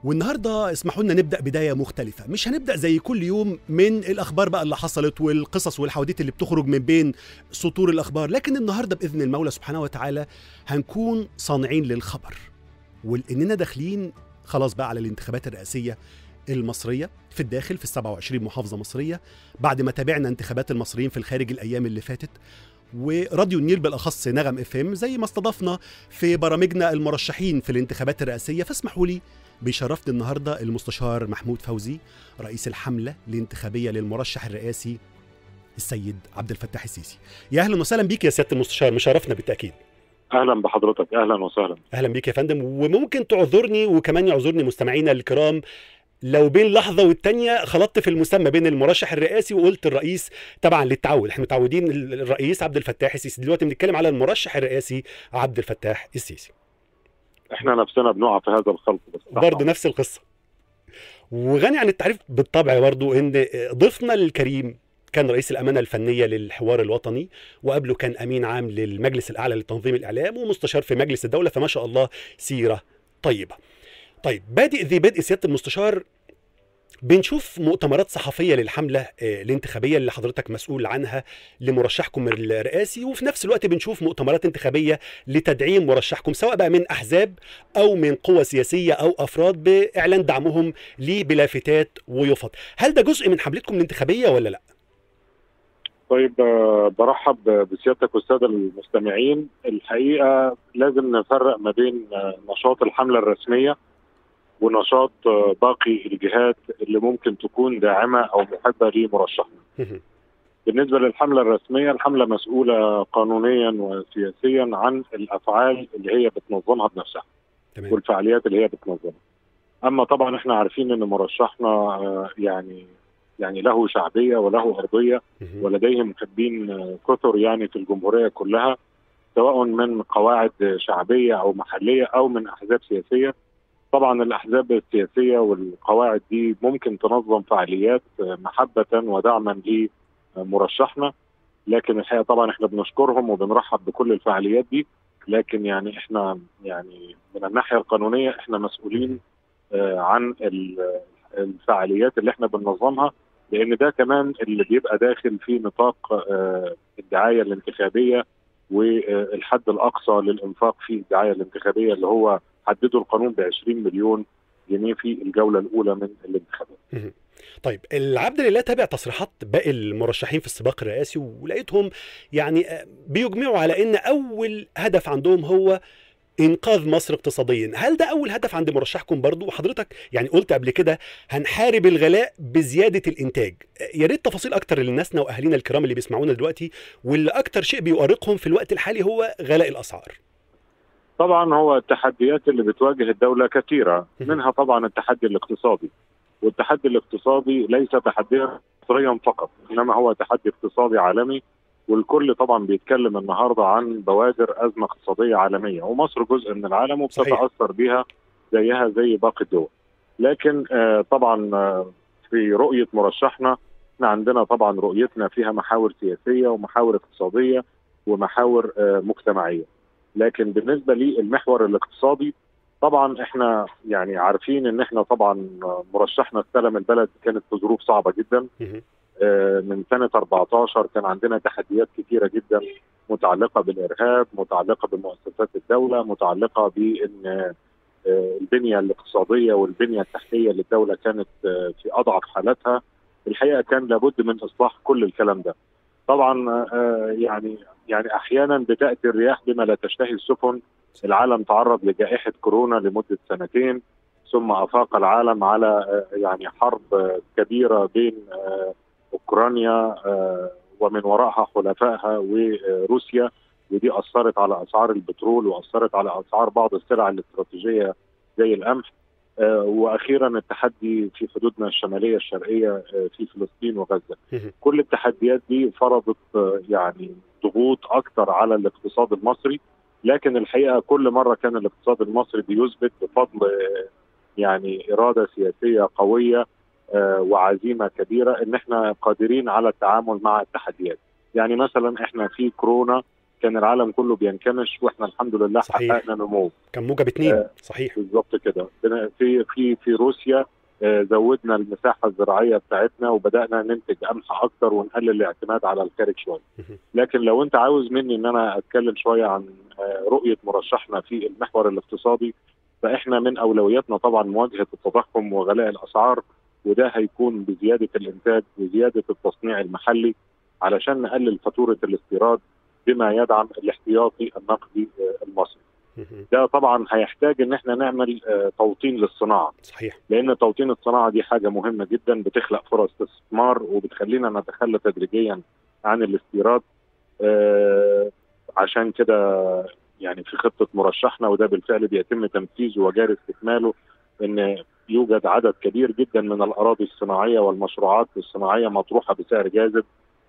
والنهارده اسمحوا لنا نبدا بدايه مختلفه مش هنبدا زي كل يوم من الاخبار بقى اللي حصلت والقصص والحواديت اللي بتخرج من بين سطور الاخبار لكن النهارده باذن المولى سبحانه وتعالى هنكون صانعين للخبر ولاننا داخلين خلاص بقى على الانتخابات الرئاسيه المصريه في الداخل في ال 27 محافظه مصريه بعد ما تابعنا انتخابات المصريين في الخارج الايام اللي فاتت وراديو النيل بالاخص نغم اف ام زي ما استضفنا في برامجنا المرشحين في الانتخابات الرئاسيه فاسمحوا لي بيشرفني النهارده المستشار محمود فوزي رئيس الحمله الانتخابيه للمرشح الرئاسي السيد عبد الفتاح السيسي. يا اهلا وسهلا بيك يا سياده المستشار مشرفنا بالتاكيد. اهلا بحضرتك اهلا وسهلا اهلا بيك يا فندم وممكن تعذرني وكمان يعذرني مستمعينا الكرام لو بين لحظه والتانيه خلطت في المسمى بين المرشح الرئاسي وقلت الرئيس طبعا للتعود احنا متعودين الرئيس عبد الفتاح السيسي دلوقتي بنتكلم على المرشح الرئاسي عبد الفتاح السيسي احنا نفسنا بنقع في هذا الخلط بس برضه نفس القصه وغني عن التعريف بالطبع برضه ان ضيفنا الكريم كان رئيس الامانه الفنيه للحوار الوطني وقبله كان امين عام للمجلس الاعلى لتنظيم الاعلام ومستشار في مجلس الدوله فما شاء الله سيره طيبه. طيب بادئ ذي بدء سياده المستشار بنشوف مؤتمرات صحفيه للحمله الانتخابيه اللي حضرتك مسؤول عنها لمرشحكم الرئاسي وفي نفس الوقت بنشوف مؤتمرات انتخابيه لتدعيم مرشحكم سواء بقى من احزاب او من قوى سياسيه او افراد باعلان دعمهم ليه بلافتات ويفط هل ده جزء من حملتكم الانتخابيه ولا لا طيب برحب بسيادتك والساده المستمعين الحقيقه لازم نفرق ما بين نشاط الحمله الرسميه ونشاط باقي الجهات اللي ممكن تكون داعمه او محبه لمرشحنا. بالنسبه للحمله الرسميه الحمله مسؤوله قانونيا وسياسيا عن الافعال اللي هي بتنظمها بنفسها. تمام. والفعاليات اللي هي بتنظمها. اما طبعا احنا عارفين ان مرشحنا يعني يعني له شعبيه وله ارضيه ولديه محبين كثر يعني في الجمهوريه كلها سواء من قواعد شعبيه او محليه او من احزاب سياسيه. طبعا الاحزاب السياسيه والقواعد دي ممكن تنظم فعاليات محبه ودعما لمرشحنا لكن الحقيقه طبعا احنا بنشكرهم وبنرحب بكل الفعاليات دي لكن يعني احنا يعني من الناحيه القانونيه احنا مسؤولين عن الفعاليات اللي احنا بننظمها لان ده كمان اللي بيبقى داخل في نطاق الدعايه الانتخابيه والحد الاقصى للانفاق في الدعايه الانتخابيه اللي هو حددوا القانون ب 20 مليون جنيه في الجوله الاولى من الانتخابات. طيب العبد لله تابع تصريحات باقي المرشحين في السباق الرئاسي ولقيتهم يعني بيجمعوا على ان اول هدف عندهم هو انقاذ مصر اقتصاديا هل ده اول هدف عند مرشحكم برضو وحضرتك يعني قلت قبل كده هنحارب الغلاء بزياده الانتاج يا ريت تفاصيل اكتر للناسنا واهالينا الكرام اللي بيسمعونا دلوقتي واللي اكتر شيء بيؤرقهم في الوقت الحالي هو غلاء الاسعار طبعا هو التحديات اللي بتواجه الدولة كثيرة منها طبعا التحدي الاقتصادي والتحدي الاقتصادي ليس تحديا مصريا فقط انما هو تحدي اقتصادي عالمي والكل طبعا بيتكلم النهارده عن بوادر ازمه اقتصاديه عالميه ومصر جزء من العالم وبتتاثر بها زيها زي باقي الدول لكن آه طبعا آه في رؤيه مرشحنا احنا عندنا طبعا رؤيتنا فيها محاور سياسيه ومحاور اقتصاديه ومحاور آه مجتمعيه لكن بالنسبه للمحور الاقتصادي طبعا احنا يعني عارفين ان احنا طبعا مرشحنا استلم البلد كانت في ظروف صعبه جدا من سنه 14 كان عندنا تحديات كثيره جدا متعلقه بالارهاب، متعلقه بمؤسسات الدوله، متعلقه بان البنيه الاقتصاديه والبنيه التحتيه للدوله كانت في اضعف حالاتها. الحقيقه كان لابد من اصلاح كل الكلام ده. طبعا يعني يعني احيانا بتاتي الرياح بما لا تشتهي السفن العالم تعرض لجائحه كورونا لمده سنتين ثم افاق العالم على يعني حرب كبيره بين اوكرانيا ومن وراءها حلفائها وروسيا ودي اثرت على اسعار البترول واثرت على اسعار بعض السلع الاستراتيجيه زي القمح واخيرا التحدي في حدودنا الشماليه الشرقيه في فلسطين وغزه. كل التحديات دي فرضت يعني ضغوط اكثر على الاقتصاد المصري لكن الحقيقه كل مره كان الاقتصاد المصري بيثبت بفضل يعني اراده سياسيه قويه وعزيمه كبيره ان احنا قادرين على التعامل مع التحديات. يعني مثلا احنا في كورونا كان العالم كله بينكمش واحنا الحمد لله صحيح. حققنا نمو كان موجب اتنين آه. صحيح بالظبط كده بن- في في في روسيا آه، زودنا المساحه الزراعيه بتاعتنا وبدانا ننتج قمح اكتر ونقلل الاعتماد على الخارج شويه مهم. لكن لو انت عاوز مني ان انا اتكلم شويه عن آه، رؤيه مرشحنا في المحور الاقتصادي فاحنا من اولوياتنا طبعا مواجهه التضخم وغلاء الاسعار وده هيكون بزياده الانتاج وزياده التصنيع المحلي علشان نقلل فاتوره الاستيراد بما يدعم الاحتياطي النقدي آه، المصري مهم. ده طبعا هيحتاج ان احنا نعمل آه، توطين للصناعه صحيح لان توطين الصناعه دي حاجه مهمه جدا بتخلق فرص استثمار وبتخلينا نتخلى تدريجيا عن الاستيراد آه، عشان كده يعني في خطه مرشحنا وده بالفعل بيتم تنفيذه وجاري استكماله ان يوجد عدد كبير جدا من الاراضي الصناعيه والمشروعات الصناعيه مطروحه بسعر جاذب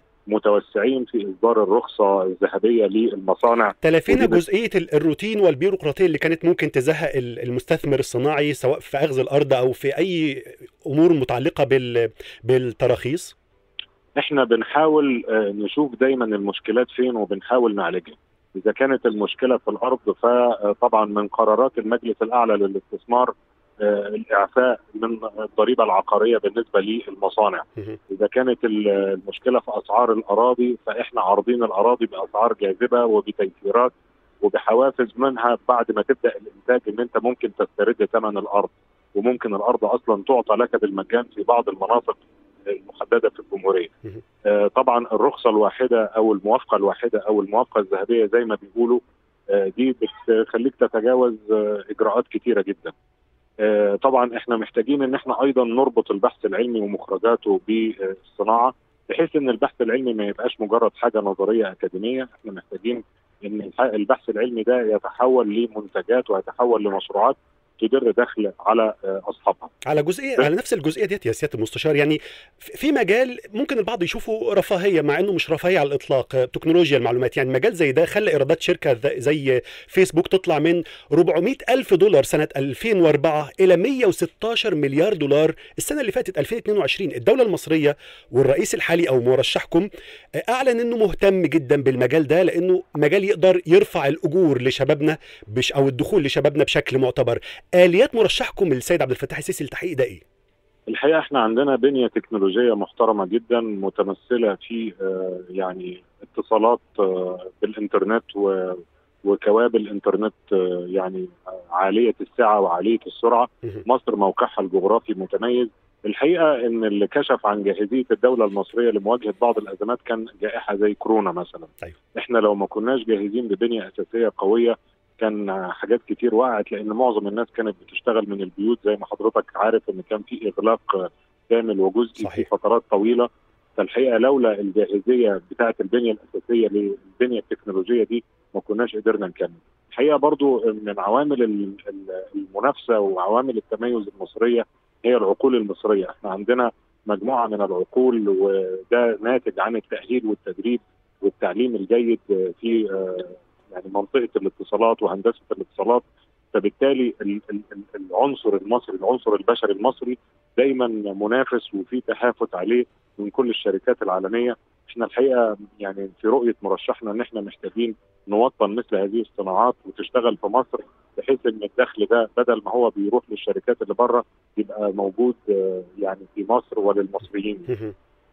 متوسعين في اصدار الرخصه الذهبيه للمصانع تلافينا ودي بت- جزئيه ال- الروتين والبيروقراطيه اللي كانت ممكن تزهق ال- المستثمر الصناعي سواء في اخذ الارض او في اي امور متعلقه بال بالتراخيص احنا بنحاول آه، نشوف دايما المشكلات فين وبنحاول نعالجها اذا كانت المشكله في الارض فطبعا من قرارات المجلس الاعلى للاستثمار آه، الاعفاء من الضريبه العقاريه بالنسبه للمصانع مهم. اذا كانت ال- المشكله في اسعار الاراضي فاحنا عارضين الاراضي باسعار جاذبه وبتيسيرات وبحوافز منها بعد ما تبدا الانتاج ان انت ممكن تسترد ثمن الارض وممكن الارض اصلا تعطى لك بالمجان في بعض المناطق المحدده في الجمهوريه. مهم. آه، طبعا الرخصه الواحده او الموافقه الواحده او الموافقه الذهبيه زي ما بيقولوا آه، دي بتخليك تتجاوز آه، اجراءات كتيره جدا. آه، طبعا احنا محتاجين ان احنا ايضا نربط البحث العلمي ومخرجاته بالصناعه بحيث ان البحث العلمي ما يبقاش مجرد حاجه نظريه اكاديميه، احنا محتاجين ان الح- البحث العلمي ده يتحول لمنتجات ويتحول لمشروعات تدر دخل على آه، اصحابها. على جزئيه على نفس الجزئيه ديت يا سياده المستشار يعني في في مجال ممكن البعض يشوفه رفاهيه مع انه مش رفاهيه على الاطلاق آه، تكنولوجيا المعلومات يعني مجال زي ده خلى ايرادات شركه ذ- زي فيسبوك تطلع من 400 الف دولار سنه 2004 الى 116 مليار دولار السنه اللي فاتت 2022 الدوله المصريه والرئيس الحالي او مرشحكم آه، اعلن انه مهتم جدا بالمجال ده لانه مجال يقدر يرفع الاجور لشبابنا بش او الدخول لشبابنا بشكل معتبر اليات مرشحكم السيد عبد الفتاح السيسي للتحقيق ده ايه الحقيقه احنا عندنا بنيه تكنولوجيه محترمه جدا متمثله في آه، يعني اتصالات آه، بالانترنت و- وكوابل انترنت آه، يعني آه، عاليه السعه وعاليه السرعه مهم. مصر موقعها الجغرافي متميز الحقيقه ان اللي كشف عن جاهزيه الدوله المصريه لمواجهه بعض الازمات كان جائحه زي كورونا مثلا أيوة. احنا لو ما كناش جاهزين ببنيه اساسيه قويه كان حاجات كتير وقعت لان معظم الناس كانت بتشتغل من البيوت زي ما حضرتك عارف ان كان في اغلاق كامل وجزئي في صحيح. فترات طويله فالحقيقه لولا الجاهزيه بتاعه البنيه الاساسيه للبنيه التكنولوجيه دي ما كناش قدرنا نكمل. الحقيقه برضو من عوامل ال- ال- المنافسه وعوامل التميز المصريه هي العقول المصريه، احنا عندنا مجموعه من العقول وده ناتج عن التاهيل والتدريب والتعليم الجيد في آه، يعني منطقه الاتصالات وهندسه الاتصالات فبالتالي ال- ال- ال- العنصر المصري العنصر البشري المصري دايما منافس وفي تهافت عليه من كل الشركات العالميه احنا الحقيقه يعني في رؤيه مرشحنا ان احنا محتاجين نوطن مثل هذه الصناعات وتشتغل في مصر بحيث ان الدخل ده بدل ما هو بيروح للشركات اللي بره يبقى موجود آه، يعني في مصر وللمصريين مهم.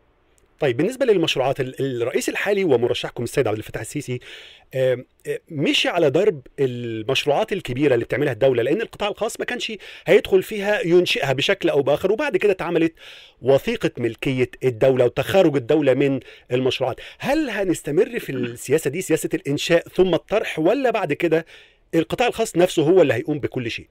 طيب بالنسبه للمشروعات ال- الرئيس الحالي ومرشحكم السيد عبد الفتاح السيسي آم، آم، مشي على ضرب المشروعات الكبيره اللي بتعملها الدوله لان القطاع الخاص ما كانش هيدخل فيها ينشئها بشكل او باخر وبعد كده اتعملت وثيقه ملكيه الدوله وتخارج الدوله من المشروعات هل هنستمر في السياسه دي سياسه الانشاء ثم الطرح ولا بعد كده القطاع الخاص نفسه هو اللي هيقوم بكل شيء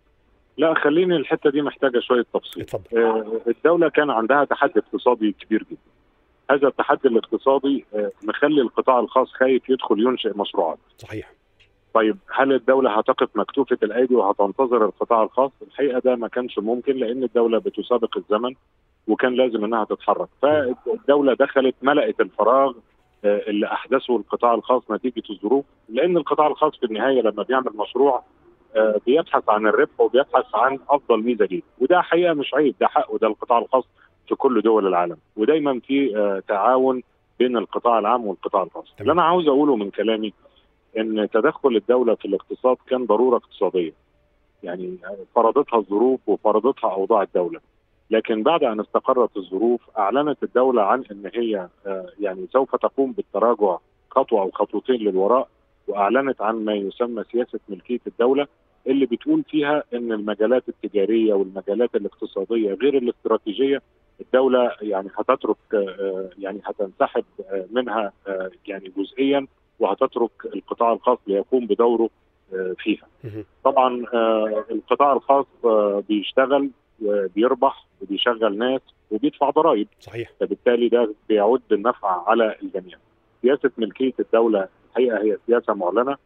لا خليني الحته دي محتاجه شويه تفصيل اتفضل آه، الدوله كان عندها تحدي اقتصادي كبير جدا هذا التحدي الاقتصادي آه، مخلي القطاع الخاص خايف يدخل ينشئ مشروعات صحيح طيب هل الدولة هتقف مكتوفة الأيدي وهتنتظر القطاع الخاص؟ الحقيقة ده ما كانش ممكن لأن الدولة بتسابق الزمن وكان لازم إنها تتحرك، فالدولة دخلت ملأت الفراغ آه، اللي أحدثه القطاع الخاص نتيجة الظروف، لأن القطاع الخاص في النهاية لما بيعمل مشروع آه، بيبحث عن الربح وبيبحث عن أفضل ميزة ليه، وده حقيقة مش عيب ده حقه ده القطاع الخاص في كل دول العالم، ودايما في آه، تعاون بين القطاع العام والقطاع الخاص تمام. اللي انا عاوز اقوله من كلامي ان تدخل الدوله في الاقتصاد كان ضروره اقتصاديه يعني فرضتها الظروف وفرضتها اوضاع الدوله لكن بعد ان استقرت الظروف اعلنت الدوله عن ان هي آه، يعني سوف تقوم بالتراجع خطوه او خطوتين للوراء واعلنت عن ما يسمى سياسه ملكيه الدوله اللي بتقول فيها ان المجالات التجاريه والمجالات الاقتصاديه غير الاستراتيجيه الدوله يعني هتترك آه، يعني هتنسحب آه، منها آه، يعني جزئيا وهتترك القطاع الخاص ليقوم بدوره آه، فيها. مهم. طبعا آه، القطاع الخاص آه، بيشتغل وبيربح وبيشغل ناس وبيدفع ضرائب صحيح فبالتالي ده بيعود بالنفع على الجميع. سياسه ملكيه الدوله الحقيقه هي سياسه معلنه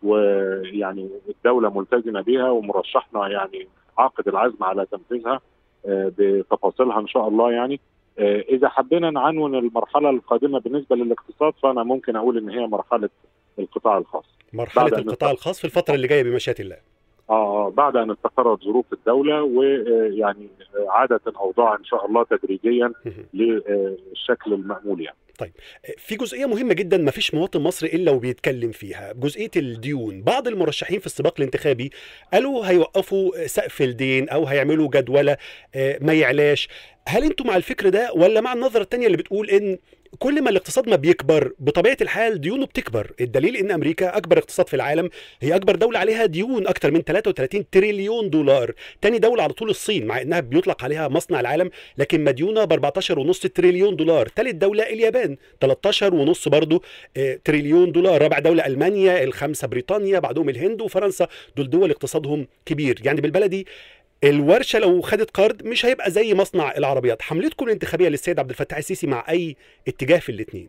ويعني الدوله ملتزمه بها ومرشحنا يعني عاقد العزم على تنفيذها آه، بتفاصيلها ان شاء الله يعني آه، اذا حبينا نعنون المرحله القادمه بالنسبه للاقتصاد فانا ممكن اقول ان هي مرحله القطاع الخاص. مرحله بعد أن القطاع نستقر. الخاص في الفتره اللي جايه بمشيئه الله اه آه، بعد ان استقرت ظروف الدوله ويعني عادت الاوضاع ان شاء الله تدريجيا مهم. للشكل المامول يعني. في جزئيه مهمه جدا ما فيش مواطن مصري الا وبيتكلم فيها جزئيه الديون بعض المرشحين في السباق الانتخابي قالوا هيوقفوا سقف الدين او هيعملوا جدوله آه، ما يعلاش هل انتم مع الفكر ده ولا مع النظره الثانيه اللي بتقول ان كل ما الاقتصاد ما بيكبر بطبيعه الحال ديونه بتكبر الدليل ان امريكا اكبر اقتصاد في العالم هي اكبر دوله عليها ديون اكتر من 33 تريليون دولار تاني دوله على طول الصين مع انها بيطلق عليها مصنع العالم لكن مديونه ب 14.5 تريليون دولار ثالث دوله اليابان 13.5 برضه آه، تريليون دولار رابع دوله المانيا الخامسه بريطانيا بعدهم الهند وفرنسا دول دول اقتصادهم كبير يعني بالبلدي الورشه لو خدت قرض مش هيبقى زي مصنع العربيات حملتكم الانتخابيه للسيد عبد الفتاح السيسي مع اي اتجاه في الاثنين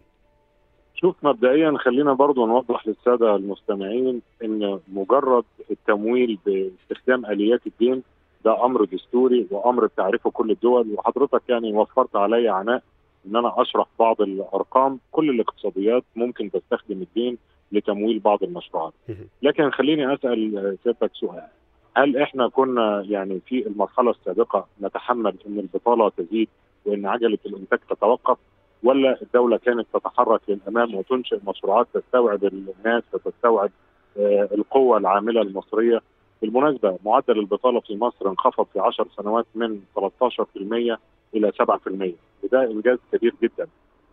شوف مبدئيا خلينا برضو نوضح للساده المستمعين ان مجرد التمويل باستخدام اليات الدين ده امر دستوري وامر بتعرفه كل الدول وحضرتك يعني وفرت علي عناء ان انا اشرح بعض الارقام كل الاقتصاديات ممكن تستخدم الدين لتمويل بعض المشروعات مهم. لكن خليني اسال سيادتك سؤال هل احنا كنا يعني في المرحله السابقه نتحمل ان البطاله تزيد وان عجله الانتاج تتوقف ولا الدوله كانت تتحرك للامام وتنشئ مشروعات تستوعب الناس وتستوعب آه، القوه العامله المصريه بالمناسبه معدل البطاله في مصر انخفض في 10 سنوات من 13% الى 7% وده انجاز كبير جدا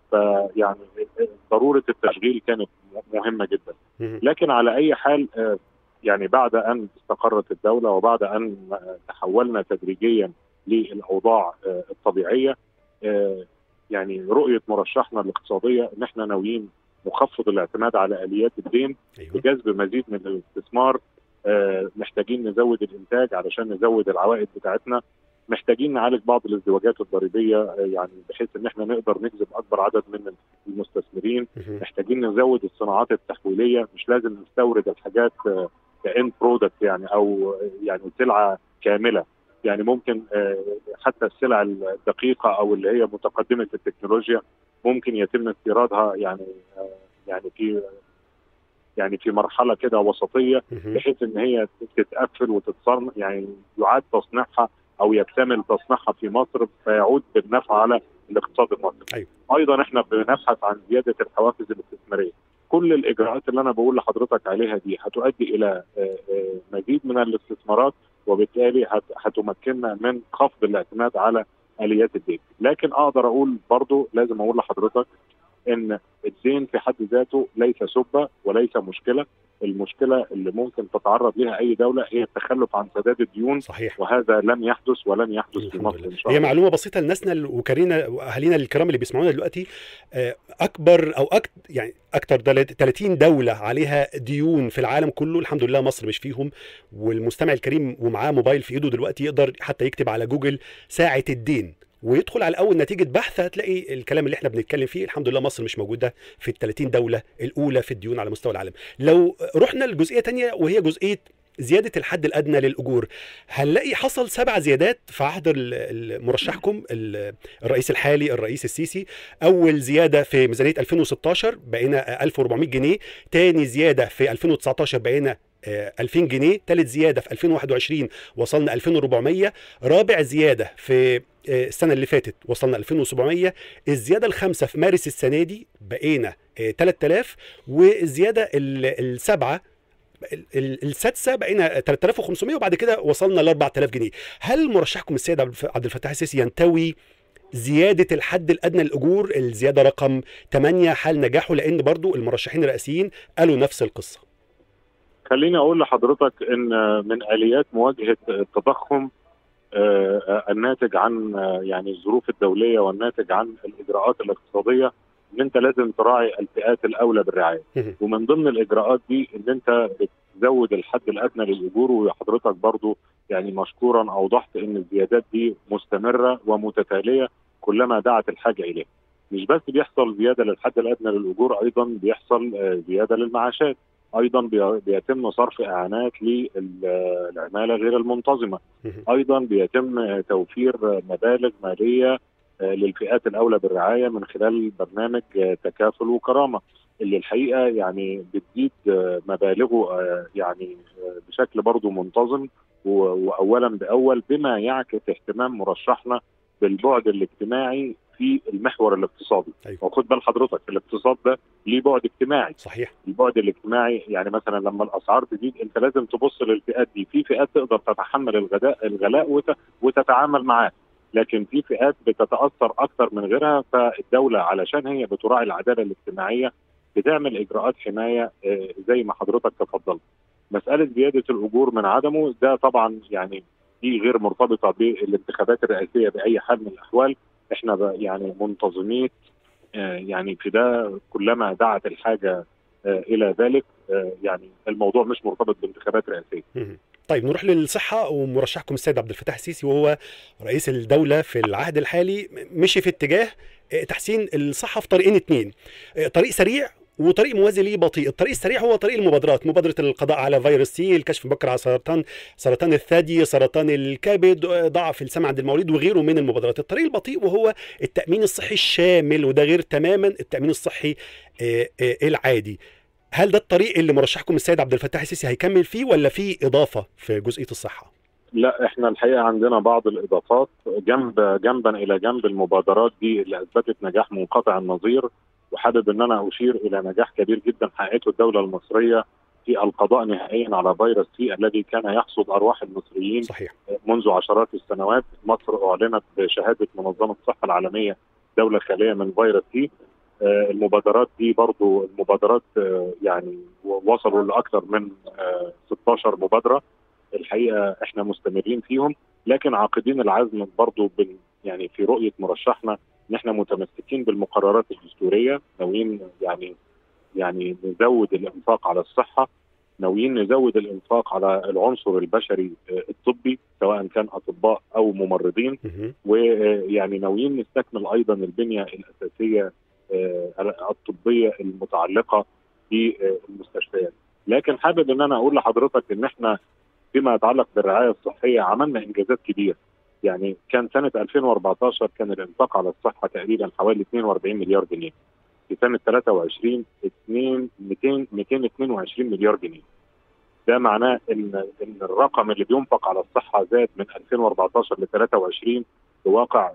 فيعني ضروره التشغيل كانت مهمه جدا مهم. لكن على اي حال آه، يعني بعد ان استقرت الدوله وبعد ان آه، تحولنا تدريجيا للاوضاع آه، الطبيعيه آه، يعني رؤيه مرشحنا الاقتصاديه ان احنا ناويين نخفض الاعتماد على اليات الدين ايوه بجذب مزيد من الاستثمار آه، محتاجين نزود الانتاج علشان نزود العوائد بتاعتنا محتاجين نعالج بعض الازدواجات الضريبيه آه، يعني بحيث ان احنا نقدر نجذب اكبر عدد من المستثمرين مهم. محتاجين نزود الصناعات التحويليه مش لازم نستورد الحاجات كان برودكت يعني او يعني سلعه كامله يعني ممكن آه، حتى السلع الدقيقه او اللي هي متقدمه التكنولوجيا ممكن يتم استيرادها يعني آه، يعني في يعني في مرحله كده وسطيه مهم. بحيث ان هي تتقفل وتتصنع يعني يعاد تصنيعها او يكتمل تصنيعها في مصر فيعود بالنفع على الاقتصاد المصري. أيوة. ايضا احنا بنبحث عن زياده الحوافز الاستثماريه. كل الاجراءات اللي انا بقول لحضرتك عليها دي هتؤدي الى آه، آه، مزيد من الاستثمارات وبالتالي هت- هتمكننا من خفض الاعتماد على اليات الدين. لكن اقدر اقول برضو لازم اقول لحضرتك ان الدين في حد ذاته ليس سبه وليس مشكله المشكله اللي ممكن تتعرض لها اي دوله هي التخلف عن سداد الديون صحيح وهذا لم يحدث ولن يحدث في الحمد مصر لله ان شاء هي الله معلومه بسيطه لناسنا وكارينا واهالينا الكرام اللي بيسمعونا دلوقتي آه، اكبر او أكت يعني اكتر دل- 30 دوله عليها ديون في العالم كله الحمد لله مصر مش فيهم والمستمع الكريم ومعاه موبايل في ايده دلوقتي يقدر حتى يكتب على جوجل ساعه الدين ويدخل على اول نتيجه بحث هتلاقي الكلام اللي احنا بنتكلم فيه الحمد لله مصر مش موجوده في ال 30 دوله الاولى في الديون على مستوى العالم لو رحنا لجزئيه تانية وهي جزئيه زياده الحد الادنى للاجور هنلاقي حصل سبع زيادات في عهد ال- ال- مرشحكم ال- الرئيس الحالي الرئيس السيسي اول زياده في ميزانيه 2016 بقينا 1400 جنيه تاني زياده في 2019 بقينا آه، 2000 جنيه ثالث زياده في 2021 وصلنا 2400 رابع زياده في آه، السنه اللي فاتت وصلنا 2700 الزياده الخامسه في مارس السنه دي بقينا آه، 3000 والزياده ال- السابعه ال- ال- السادسه بقينا 3500 وبعد كده وصلنا ل 4000 جنيه هل مرشحكم السيد عبد الف- عبد الفتاح السيسي ينتوي زياده الحد الادنى للاجور الزياده رقم 8 حال نجاحه لان برضو المرشحين الرئاسيين قالوا نفس القصه خليني اقول لحضرتك ان من اليات مواجهه التضخم آه، الناتج عن آه، يعني الظروف الدوليه والناتج عن الاجراءات الاقتصاديه ان انت لازم تراعي الفئات الاولى بالرعايه مهم. ومن ضمن الاجراءات دي ان انت بتزود الحد الادنى للاجور وحضرتك برضو يعني مشكورا اوضحت ان الزيادات دي مستمره ومتتاليه كلما دعت الحاجه اليه مش بس بيحصل زياده للحد الادنى للاجور ايضا بيحصل آه، زياده للمعاشات ايضا بي- بيتم صرف اعانات للعماله غير المنتظمه مهم. ايضا بيتم آه، توفير آه، مبالغ ماليه آه، للفئات الاولى بالرعايه من خلال برنامج آه، تكافل وكرامه اللي الحقيقه يعني بتزيد آه، مبالغه آه، يعني آه، بشكل برضه منتظم و- واولا باول بما يعكس اهتمام مرشحنا بالبعد الاجتماعي في المحور الاقتصادي أيوة. وخد بال حضرتك الاقتصاد ده ليه بعد اجتماعي صحيح البعد الاجتماعي يعني مثلا لما الاسعار تزيد انت لازم تبص للفئات دي في فئات تقدر تتحمل الغداء الغلاء وت- وتتعامل معاه لكن في فئات بتتاثر اكثر من غيرها فالدوله علشان هي بتراعي العداله الاجتماعيه بتعمل اجراءات حمايه آه، زي ما حضرتك تفضلت مساله زياده الاجور من عدمه ده طبعا يعني دي غير مرتبطه بالانتخابات الرئاسيه باي حال من الاحوال احنا بقى يعني منتظمين آه، يعني في ده كلما دعت الحاجه آه، الى ذلك آه، يعني الموضوع مش مرتبط بانتخابات رئاسيه مهم. طيب نروح للصحة ومرشحكم السيد عبد الفتاح السيسي وهو رئيس الدولة في العهد الحالي مشي في اتجاه آه، تحسين الصحة في طريقين اتنين آه، طريق سريع وطريق موازي ليه بطيء الطريق السريع هو طريق المبادرات مبادرة القضاء على فيروس سي الكشف مبكر على سرطان سرطان الثدي سرطان الكبد آه، ضعف السمع عند المولود وغيره من المبادرات الطريق البطيء وهو التأمين الصحي الشامل وده غير تماما التأمين الصحي آه، آه، العادي هل ده الطريق اللي مرشحكم السيد عبد الفتاح السيسي هيكمل فيه ولا في اضافه في جزئيه الصحه؟ لا احنا الحقيقه عندنا بعض الاضافات جنب جنبا الى جنب المبادرات دي اللي اثبتت نجاح منقطع النظير وحابب ان انا اشير الى نجاح كبير جدا حققته الدوله المصريه في القضاء نهائيا على فيروس سي الذي كان يحصد ارواح المصريين صحيح منذ عشرات السنوات مصر اعلنت بشهاده منظمه الصحه العالميه دوله خاليه من فيروس سي آه، المبادرات دي برضو المبادرات آه، يعني وصلوا لاكثر من آه، 16 مبادره الحقيقه احنا مستمرين فيهم لكن عاقدين العزم برضو بال يعني في رؤيه مرشحنا ان احنا متمسكين بالمقررات الدستوريه ناويين يعني يعني نزود الانفاق على الصحه ناويين نزود الانفاق على العنصر البشري آه، الطبي سواء كان اطباء او ممرضين مهم. ويعني ناويين نستكمل ايضا البنيه الاساسيه آه، الطبيه المتعلقه بالمستشفيات لكن حابب ان انا اقول لحضرتك ان احنا فيما يتعلق بالرعايه الصحيه عملنا انجازات كبيره يعني كان سنه 2014 كان الانفاق على الصحه تقريبا حوالي 42 مليار جنيه في سنه 23 2 200 222 مليار جنيه ده معناه ان ان الرقم اللي بينفق على الصحه زاد من 2014 ل 23 بواقع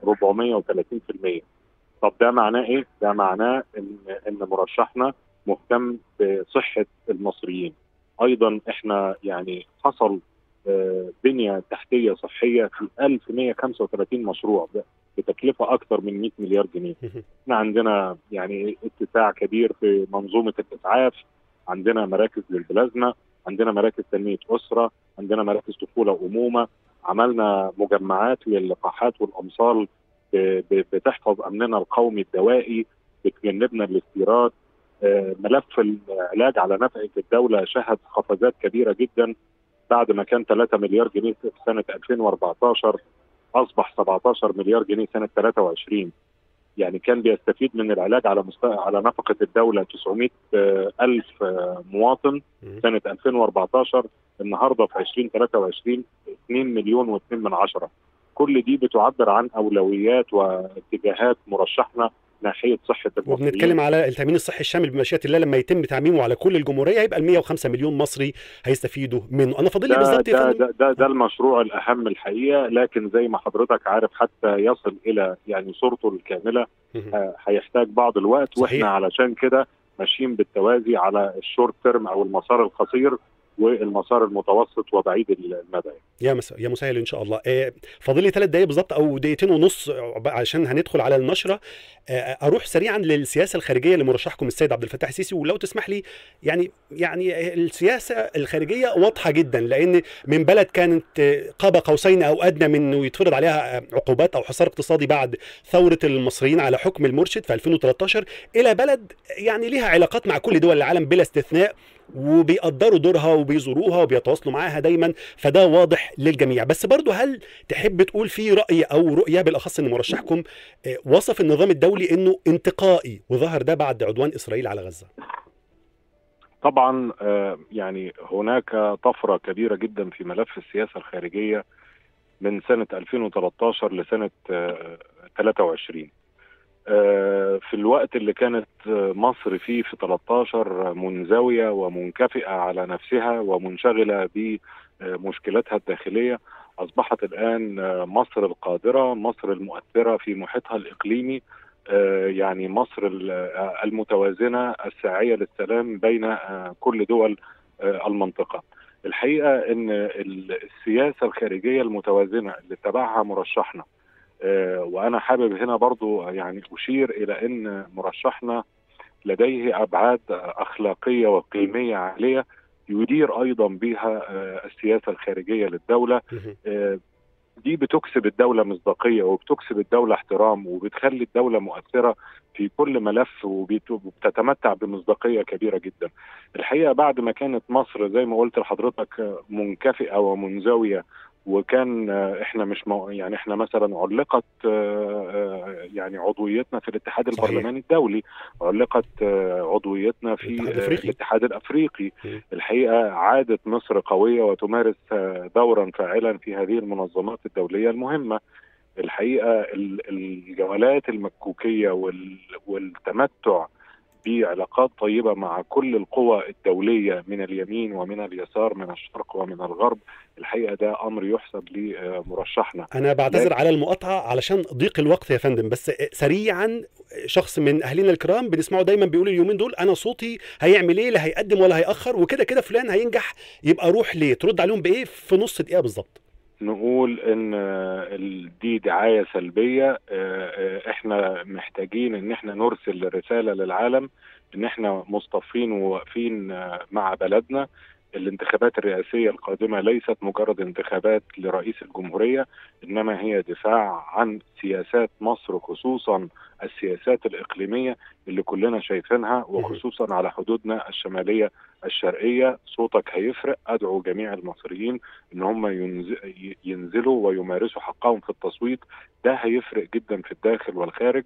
430% طب ده معناه ايه؟ ده معناه ان ان مرشحنا مهتم بصحه المصريين. ايضا احنا يعني حصل آه، بنيه تحتيه صحيه في 1135 مشروع ب- بتكلفه اكثر من 100 مليار جنيه. مهم. احنا عندنا يعني اتساع كبير في منظومه الاسعاف، عندنا مراكز للبلازما، عندنا مراكز تنميه اسره، عندنا مراكز طفوله وامومه، عملنا مجمعات للقاحات والامصال ب- ب- بتحفظ امننا القومي الدوائي بتجنبنا الاستيراد آه، ملف العلاج على نفقه الدوله شهد قفزات كبيره جدا بعد ما كان 3 مليار جنيه في سنه 2014 اصبح 17 مليار جنيه سنه 23 يعني كان بيستفيد من العلاج على مستوى على نفقه الدوله 900 آه، الف آه، مواطن مهم. سنه 2014 النهارده في 2023 2 مليون و2 من عشرة كل دي بتعبر عن اولويات واتجاهات مرشحنا ناحيه صحه المصريين وبنتكلم على التامين الصحي الشامل بمشيئه الله لما يتم تعميمه على كل الجمهوريه هيبقى ال 105 مليون مصري هيستفيدوا منه انا فاضل لي ده بالظبط يا ده, فندم ده, ده, ده المشروع الاهم الحقيقه لكن زي ما حضرتك عارف حتى يصل الى يعني صورته الكامله مهم. آه، هيحتاج بعض الوقت صحيح. واحنا علشان كده ماشيين بالتوازي على الشورت تيرم او المسار القصير والمسار المتوسط وبعيد المدى يا مس... يا مسهل ان شاء الله آه، فاضل لي ثلاث دقائق بالظبط او دقيقتين ونص عشان هندخل على النشره آه، اروح سريعا للسياسه الخارجيه لمرشحكم السيد عبد الفتاح السيسي ولو تسمح لي يعني يعني السياسه الخارجيه واضحه جدا لان من بلد كانت آه، قاب قوسين او ادنى من انه يتفرض عليها آه، عقوبات او حصار اقتصادي بعد ثوره المصريين على حكم المرشد في 2013 الى بلد يعني ليها علاقات مع كل دول العالم بلا استثناء وبيقدروا دورها وبيزوروها وبيتواصلوا معاها دايما فده واضح للجميع بس برضو هل تحب تقول في رأي أو رؤية بالأخص أن مرشحكم آه، وصف النظام الدولي أنه انتقائي وظهر ده بعد عدوان إسرائيل على غزة طبعا آه، يعني هناك طفره كبيره جدا في ملف السياسه الخارجيه من سنه 2013 لسنه آه، 23 آه، في الوقت اللي كانت آه، مصر فيه في 13 منزويه ومنكفئه على نفسها ومنشغله بمشكلاتها الداخليه اصبحت الان آه، مصر القادره مصر المؤثره في محيطها الاقليمي آه، يعني مصر ال- آه، المتوازنه الساعيه للسلام بين آه، كل دول آه، المنطقه. الحقيقه ان ال- السياسه الخارجيه المتوازنه اللي اتبعها مرشحنا آه، وانا حابب هنا برضو يعني اشير الى ان مرشحنا لديه ابعاد اخلاقيه وقيميه عاليه يدير ايضا بها آه، السياسه الخارجيه للدوله آه، دي بتكسب الدولة مصداقية وبتكسب الدولة احترام وبتخلي الدولة مؤثرة في كل ملف وبت- وبتتمتع بمصداقية كبيرة جدا الحقيقة بعد ما كانت مصر زي ما قلت لحضرتك آه، منكفئة ومنزوية وكان آه، احنا مش مو يعني احنا مثلا علقت آه، آه، يعني عضويتنا في الاتحاد صحيح. البرلماني الدولي علقت آه، عضويتنا في الاتحاد آه، الأفريقي. الاتحاد الافريقي مم. الحقيقه عادت مصر قويه وتمارس آه، دورا فاعلا في هذه المنظمات الدوليه المهمه الحقيقه ال- الجولات المكوكيه وال- والتمتع بعلاقات طيبه مع كل القوى الدوليه من اليمين ومن اليسار من الشرق ومن الغرب الحقيقه ده امر يحسب لمرشحنا أنا بعتذر لكن- على المقاطعة علشان ضيق الوقت يا فندم بس سريعا شخص من أهلنا الكرام بنسمعه دايما بيقول اليومين دول أنا صوتي هيعمل إيه لا هيقدم ولا هيأخر وكده كده فلان هينجح يبقى روح ليه ترد عليهم بإيه في نص دقيقة بالظبط نقول ان آه، ال- دي دعايه سلبيه آه، آه، احنا محتاجين ان احنا نرسل رساله للعالم ان احنا مصطفين وواقفين آه، مع بلدنا الانتخابات الرئاسيه القادمه ليست مجرد انتخابات لرئيس الجمهوريه انما هي دفاع عن سياسات مصر خصوصا السياسات الاقليميه اللي كلنا شايفينها وخصوصا على حدودنا الشماليه الشرقيه صوتك هيفرق ادعو جميع المصريين ان هم ينز- ي- ينزلوا ويمارسوا حقهم في التصويت ده هيفرق جدا في الداخل والخارج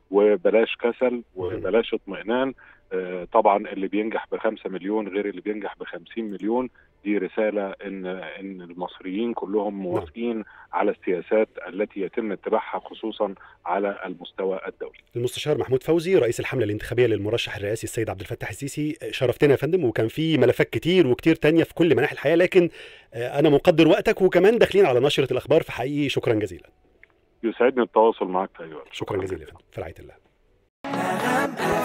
وبلاش كسل وبلاش اطمئنان آه، طبعا اللي بينجح بخمسة مليون غير اللي بينجح بخمسين مليون دي رسالة ان ان المصريين كلهم موافقين على السياسات التي يتم اتباعها خصوصا على المستوى الدولي المستشار محمود فوزي رئيس الحملة الانتخابية للمرشح الرئاسي السيد عبد الفتاح السيسي شرفتنا يا فندم وكان في ملفات كتير وكتير تانية في كل مناحي الحياة لكن آه، أنا مقدر وقتك وكمان داخلين على نشرة الأخبار فحقيقي شكرا جزيلا يسعدني التواصل معك في اي وقت شكرا جزيلا يا فندم في رعاية الله نغم